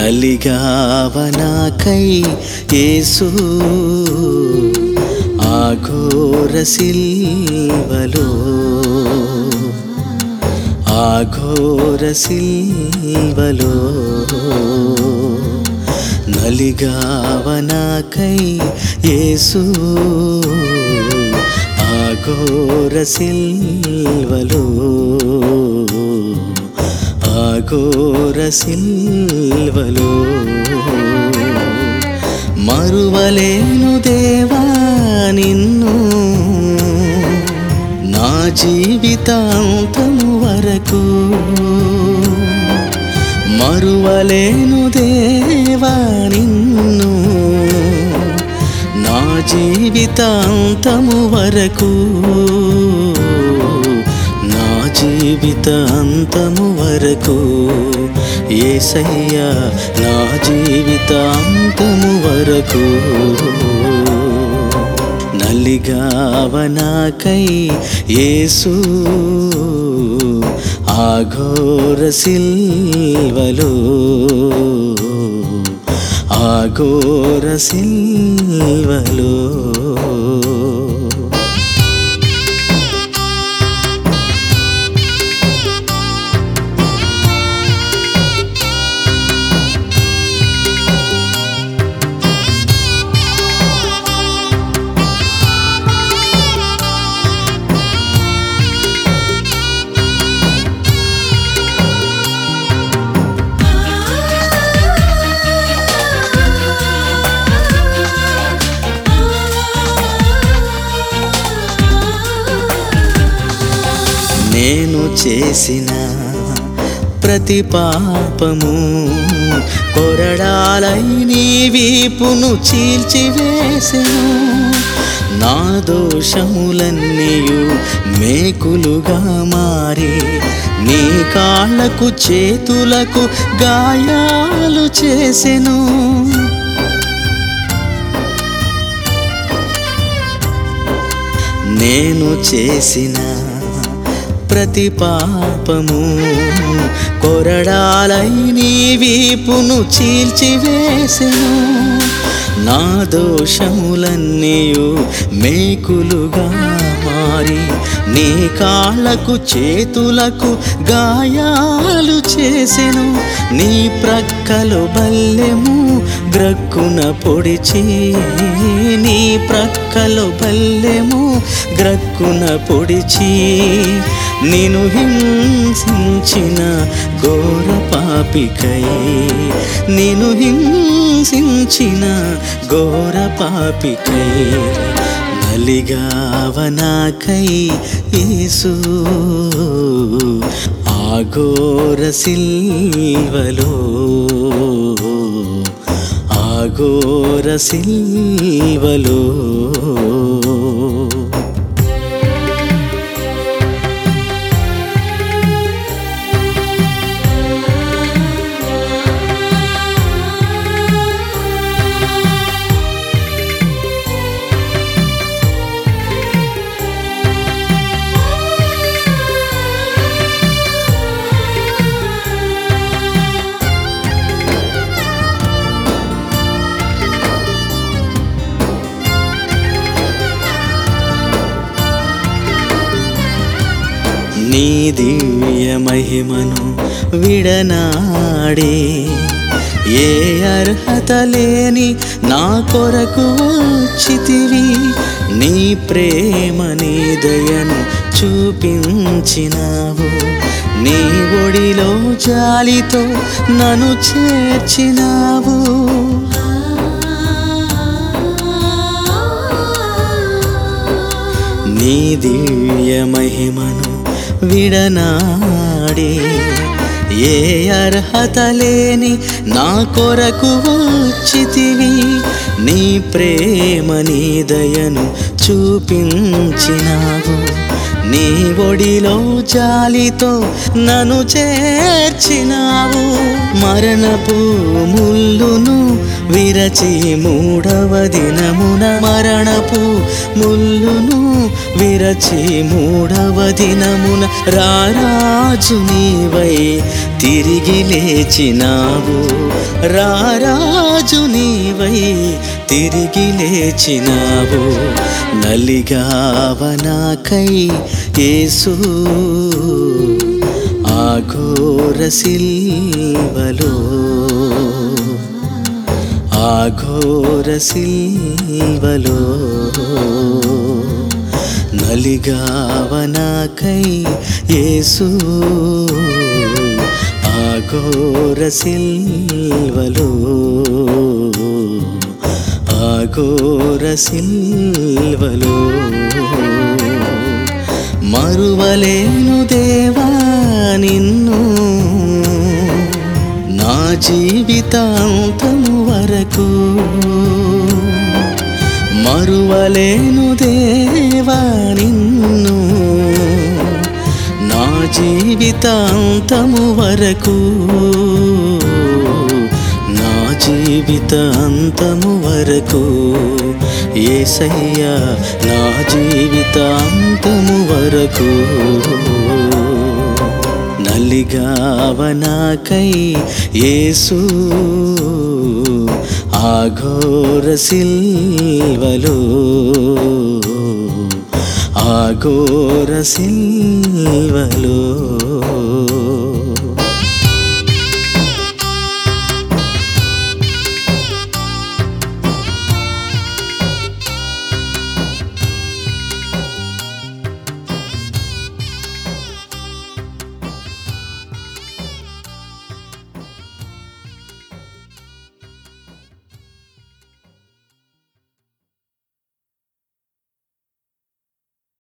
నలిగావనాకై యేసు ఆఘోర సిల్వలో ఆఘోర సిల్వలో నలిగావనాకై యేసు ఆఘోర సిల్వలో ఆఘోర సిల్వలో మరువలేను దేవా నిన్ను నా జీవితాంతము వరకు మరువలేను దేవా నిన్ను నా జీవితాంతము వరకు నా జీవితాంతము వరకు ఏసయ్యా నా జీవితాంతము వరకు నలిగావనాకై యేసు ఆఘోర సిల్వలో ఆఘోర సిల్వలో నేను చేసిన ప్రతి పాపము కొరడాలై నీ వీపును చీల్చివేసెను నా దోషములన్నీయు మేకులుగా మారి నీ కాళ్ళకు చేతులకు గాయాలు చేసెను నేను చేసిన ప్రతి పాపము కొరడాలై నీ వీపును చీల్చివేసెను నా దోషములన్నీయు మేకులుగా మారి నీ కాళ్ళకు చేతులకు గాయాలు చేసెను నీ ప్రక్కలు బల్లెము గ్రక్కున పొడిచి నీ ప్రక్కలు బల్లెము గ్రక్కున పొడిచి నిను హింసించిన ఘోర పాపికై నిను హింసించిన ఘోర పాపికై నలిగావనాకై యేసు ఆఘోర సిల్వలో ఆఘోర సిల్వలో నీ దివ్య మహిమను విడనాడే ఏ అర్హత లేని నా కొరకు వచ్చితివి నీ ప్రేమ నీ దయను చూపించినావు నీ ఒడిలో జాలితో నన్ను చేర్చినావు నీ దివ్య మహిమను విడనాడే ఏ అర్హత లేని నా కొరకు వచ్చితివి నీ ప్రేమ నీ దయను చూపించినావు నీ ఒడిలో జాలితో నన్ను చేర్చినావు మరణపు ముల్లును విరచి మూడవ దినమున మరణపు ముల్లును విరచి మూడవ దినమున రారాజు నీవై తిరిగి లేచినావు రారాజు నీవై తిరిగి లేచినావు నలిగావనాకై యేసు ఆఘోర సిల్వలో ఆఘోర సిల్వలో నలిగావనాకై యేసు ఆఘోర సిల్వలో ఆఘోర సిల్వలో మరువలేను దేవా నిన్ను నా జీవితాంతము వరకు మరువలేను దేవా నిన్ను నా జీవితాంతము వరకు నా జీవితాంతము వరకు ఏసయ్యా నా జీవితాంతము వరకు నలిగావనాకై యేసు ఆఘోర సిల్వలో ఆఘోర సిల్వలో